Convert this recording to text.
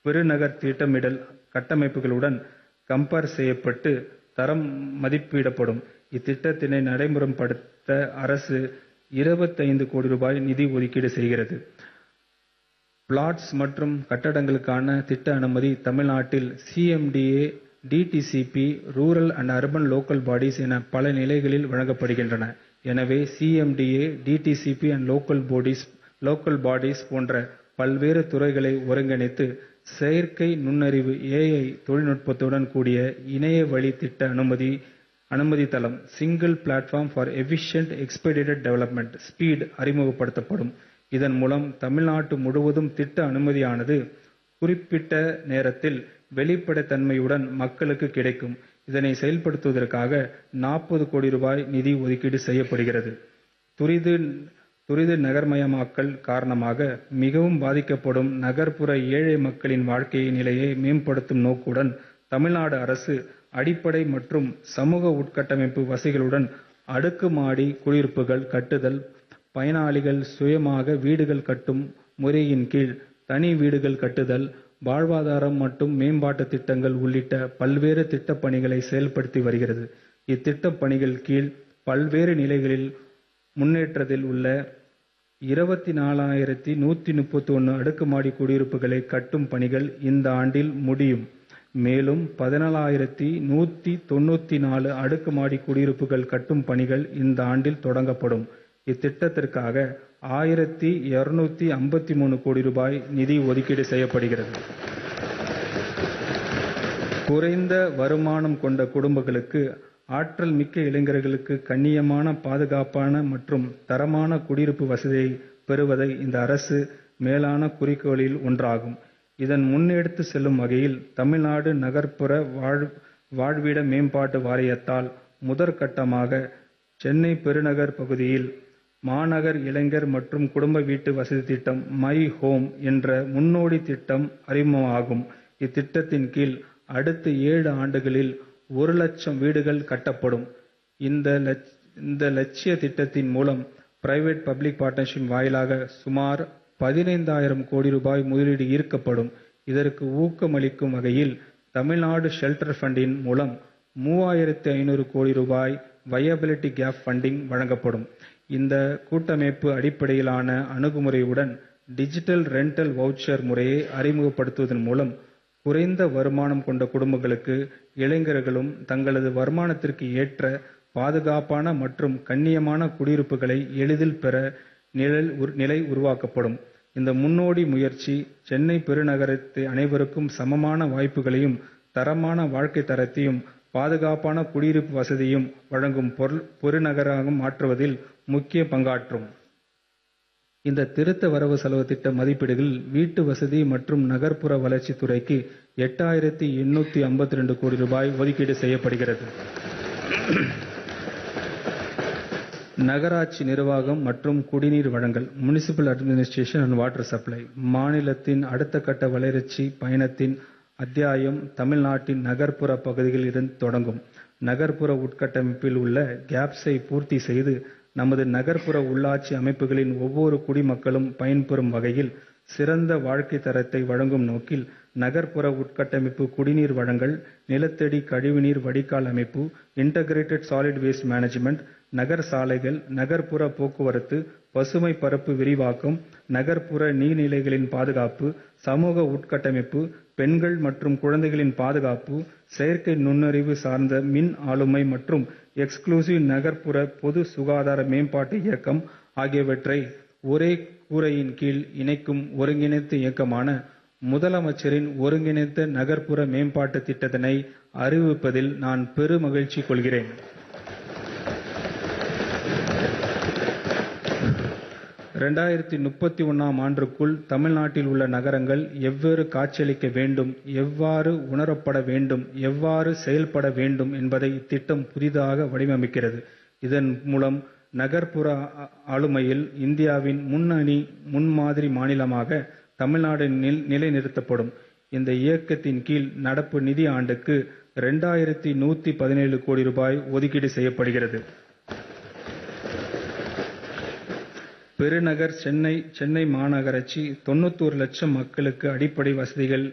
பெருநகர் திட்டமிடல் கட்டமைப்புகளுடன் கம்பேர் செய்யப்பட்டு தரம் மதிப்பிடப்படும். இத்திட்டத்தினை நடைமுறைப்படுத்த அரசு இருபத்தைந்து கோடி ரூபாய் நிதி ஒதுக்கீடு செய்கிறது. பிளாட்ஸ் மற்றும் கட்டடங்களுக்கான திட்ட அனுமதி தமிழ்நாட்டில் CMDA, DTCP, rural and urban local bodies என பல நிலைகளில் வழங்கப்படுகின்றன. எனவே CMDA, DTCP and local bodies போன்ற பல்வேறு துறைகளை ஒருங்கிணைத்து செயற்கை நுண்ணறிவு ஏஐ தொழில்நுட்பத்துடன் கூடிய இணையவழி திட்ட அனுமதி தளம் single platform for efficient expedited development speed அறிமுகப்படுத்தப்படும். இதன் மூலம் தமிழ்நாடு முழுவதும் திட்ட அனுமதியானது குறிப்பிட்ட நேரத்தில் வெளிப்படைத்தன்மையுடன் மக்களுக்கு கிடைக்கும். இதனை செயல்படுத்துவதற்காக நாற்பது கோடி ரூபாய் நிதி ஒதுக்கீடு செய்யப்படுகிறது. துரித நகர்மயமாக்கல் காரணமாக மிகவும் பாதிக்கப்படும் நகர்ப்புற ஏழை மக்களின் வாழ்க்கை நிலையை மேம்படுத்தும் நோக்குடன் தமிழ்நாடு அரசு அடிப்படை மற்றும் சமூக உட்கட்டமைப்பு வசதிகளுடன் அடுக்குமாடி குடியிருப்புகள் கட்டுதல், பயனாளிகள் சுயமாக வீடுகள் கட்டும் முறையின் கீழ் தனி வீடுகள் கட்டுதல், வாழ்வாதாரம் மற்றும் மேம்பாட்டு திட்டங்கள் உள்ளிட்ட பல்வேறு திட்டப் பணிகளை செயல்படுத்தி வருகிறது. இத்திட்டப் பணிகள் கீழ் பல்வேறு நிலைகளில் முன்னேற்றத்தில் உள்ள இருபத்திநாலாயிரத்து நூத்தி முப்பத்தொன்னு அடுக்குமாடி குடியிருப்புகளை கட்டும் பணிகள் இந்த ஆண்டில் முடியும். மேலும் பதினேழாயிரத்து நூத்தி தொண்ணூத்தி நாலு அடுக்குமாடி குடியிருப்புகள் கட்டும் பணிகள் இந்த ஆண்டில் தொடங்கப்படும். இத்திட்டத்திற்காக ஆயிரத்து இருநூத்தி ஐம்பத்துமூணு கோடி ரூபாய் நிதி ஒதுக்கீடு செய்யப்படுகிறது. குறைந்த வருமானம் கொண்ட குடும்பங்களுக்கு ஆற்றல் மிக்க இளைஞர்களுக்கு கண்ணியமான, பாதுகாப்பான மற்றும் தரமான குடியிருப்பு வசதியை பெறுவதே இந்த அரசின் மேலான குறிக்கோளில் ஒன்றாகும். இதனை முன்னெடுத்துச் செல்லும் வகையில் தமிழ்நாடு நகர்ப்புற வாழ்விட மேம்பாட்டு வாரியத்தால் முதற்கட்டமாக சென்னை பெருநகர் பகுதியில் மாநகர் இளைஞர் மற்றும் குடும்ப வீட்டு வசதி திட்டம் மை ஹோம் என்ற முன்னோடி திட்டம் அறிமுகமாகும். இத்திட்டத்தின் கீழ் அடுத்த ஏழு ஆண்டுகளில் ஒரு லட்சம் வீடுகள் கட்டப்படும். இந்த லட்சிய திட்டத்தின் மூலம் பிரைவேட் பப்ளிக் பார்ட்னர்ஷிப் வாயிலாக சுமார் பதினைந்தாயிரம் கோடி ரூபாய் முதலீடு ஈர்க்கப்படும். இதற்கு ஊக்கமளிக்கும் வகையில் தமிழ்நாடு ஷெல்டர் ஃபண்டின் மூலம் மூவாயிரத்து ஐநூறு கோடி ரூபாய் வயபிலிட்டி கேப் ஃபண்டிங் வழங்கப்படும். இந்த கூட்டமைப்பு அடிப்படையிலான அணுகுமுறையுடன் டிஜிட்டல் ரெண்டல் வவுச்சர் முறையை அறிமுகப்படுத்துவதன் மூலம் குறைந்த வருமானம் கொண்ட குடும்பங்களும், இளைஞர்களும் தங்களது வருமானத்திற்கு ஏற்ற பாதுகாப்பான மற்றும் கண்ணியமான குடியிருப்புகளை எளிதில் பெற நிலை உருவாக்கப்படும். இந்த முன்னோடி முயற்சி சென்னை பெருநகரத்தை அனைவருக்கும் சமமான வாய்ப்புகளையும், தரமான வாழ்க்கைத் தரத்தையும், பாதுகாப்பான குடியிருப்பு வசதியையும் வழங்கும் பெருநகராக மாற்றுவதில் முக்கிய பங்காற்றும். இந்த திருத்த வரவு செலவுத் திட்ட மதிப்பீடுகளில் வீட்டு வசதி மற்றும் நகர்ப்புற வளர்ச்சித் துறைக்கு எட்டாயிரத்து எண்ணூத்தி ஐம்பத்திரண்டு கோடி ரூபாய் ஒதுக்கீடு செய்யப்படுகிறது. நகராட்சி நிர்வாகம் மற்றும் குடிநீர் வழங்கல் municipal administration and water supply மாநிலத்தின் அடுத்த கட்ட வளர்ச்சி பயணத்தின் அத்தியாயம் தமிழ்நாட்டின் நகர்ப்புற பகுதிகளில் இருந்து தொடங்கும். நகர்ப்புற உட்கட்டமைப்பில் உள்ள கேப்ஸை பூர்த்தி செய்து நமது நகர்ப்புற உள்ளாட்சி அமைப்புகளின் ஒவ்வொரு குடிமக்களும் பயன்பெறும் வகையில் சிறந்த வாழ்க்கைத் தரத்தை வழங்கும் நோக்கில் நகர்ப்புற உட்கட்டமைப்பு குடிநீர் வழங்கல், நிலத்தடி கழிவுநீர் வடிகால் அமைப்பு, இன்டகிரேட்டட் சாலிட் வேஸ்ட் மேனேஜ்மென்ட், நகர சாலைகள், நகர்ப்புற போக்குவரத்து, பசுமை பரப்பு விரிவாக்கம், நகர்ப்புற நீர்நிலைகளின் பாதுகாப்பு, சமூக உட்கட்டமைப்பு, பெண்கள் மற்றும் குழந்தைகளின் பாதுகாப்பு, செயற்கை நுண்ணறிவு சார்ந்த மின் ஆளுமை மற்றும் எக்ஸ்குளூசிவ் நகர்ப்புற பொது சுகாதார மேம்பாட்டு இயக்கம் ஆகியவற்றை ஒரே கூரையின் கீழ் இணைக்கும் ஒருங்கிணைந்த இயக்கமான முதலமைச்சரின் ஒருங்கிணைந்த நகர்ப்புற மேம்பாட்டு திட்டத்தினை அறிவிப்பதில் நான் பெருமகிழ்ச்சி கொள்கிறேன். இரண்டாயிரத்து முப்பத்தொன்னாம் ஆண்டுக்குள் தமிழ்நாட்டில் உள்ள நகரங்கள் எவ்வாறு காட்சியளிக்க வேண்டும், எவ்வாறு உணரப்பட வேண்டும், எவ்வாறு செயல்பட வேண்டும் என்பதை இத்திட்டம் புதிதாக வடிவமைக்கிறது. இதன் மூலம் நகர்ப்புற ஆளுமையில் இந்தியாவின் முன்னணி முன்மாதிரி மாநிலமாக தமிழ்நாடு நிலைநிறுத்தப்படும். இந்த இயக்கத்தின் கீழ் நடப்பு நிதி ஆண்டுக்கு இரண்டாயிரத்து நூத்தி பதினேழு கோடி ரூபாய் ஒதுக்கீடு செய்யப்படுகிறது. பெருநகர் சென்னை சென்னை மாநகராட்சி தொண்ணூத்தொரு லட்சம் மக்களுக்கு அடிப்படை வசதிகள்